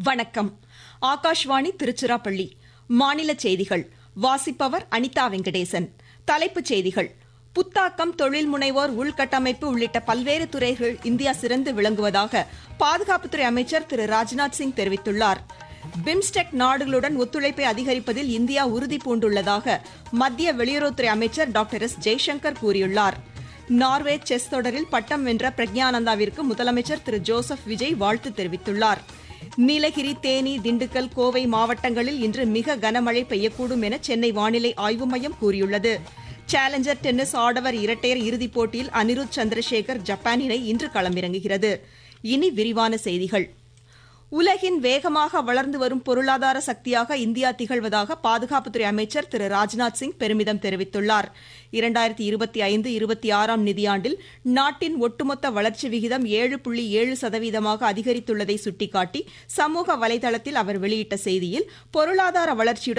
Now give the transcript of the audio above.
வணக்கம் ஆகாஷ்வாணி திருச்சிராப்பள்ளி மாநில செய்திகள் வாசிப்பவர் அனிதா வெங்கடேசன் தலைப்புச் செய்திகள் புத்தாக்கம் தொழில் முனைவோர் உள்கட்டமைப்பு உள்ளிட்ட பல்வேறு துறைகள் இந்தியா சிறந்து விளங்குவதாக பாதுகாப்புத்துறை அமைச்சர் திரு ராஜ்நாத் சிங் தெரிவித்துள்ளார் பிம்ஸ்டெக் நாடுகளுடன் ஒத்துழைப்பை அதிகரிப்பதில் இந்தியா உறுதி பூண்டுள்ளதாக மத்திய வெளியுறவுத்துறை அமைச்சர் டாக்டர் எஸ் ஜெய்சங்கர் கூறியுள்ளார் நார்வே செஸ் தொடரில் பட்டம் வென்ற பிரக்ஞானந்தாவிற்கு முதலமைச்சர் திரு ஜோசப் விஜய் வாழ்த்து தெரிவித்துள்ளார் நீலகிரி தேனி திண்டுக்கல் கோவை மாவட்டங்களில் இன்று மிக கனமழை பெய்யக்கூடும் என சென்னை வானிலை ஆய்வு மையம் கூறியுள்ளது சேலஞ்சர் டென்னிஸ் ஆடவர் இரட்டையர் இறுதிப் போட்டியில் அனிருத் சந்திரசேகர் ஜப்பான் இணை இன்று களமிறங்குகிறது இனி விரிவான செய்திகள் உலகின் வேகமாக வளர்ந்து வரும் பொருளாதார சக்தியாக இந்தியா திகழ்வதாக பாதுகாப்புத்துறை அமைச்சர் திரு ராஜ்நாத் சிங் பெருமிதம் தெரிவித்துள்ளார் இரண்டாயிரத்தி இருபத்தி ஐந்து இருபத்தி ஆறாம் நிதியாண்டில் நாட்டின் ஒட்டுமொத்த வளர்ச்சி விகிதம் ஏழு புள்ளி ஏழு சதவீதமாக அதிகரித்துள்ளதை சுட்டிக்காட்டி சமூக வலைதளத்தில் அவர் வெளியிட்ட செய்தியில் பொருளாதார வளர்ச்சியுடன்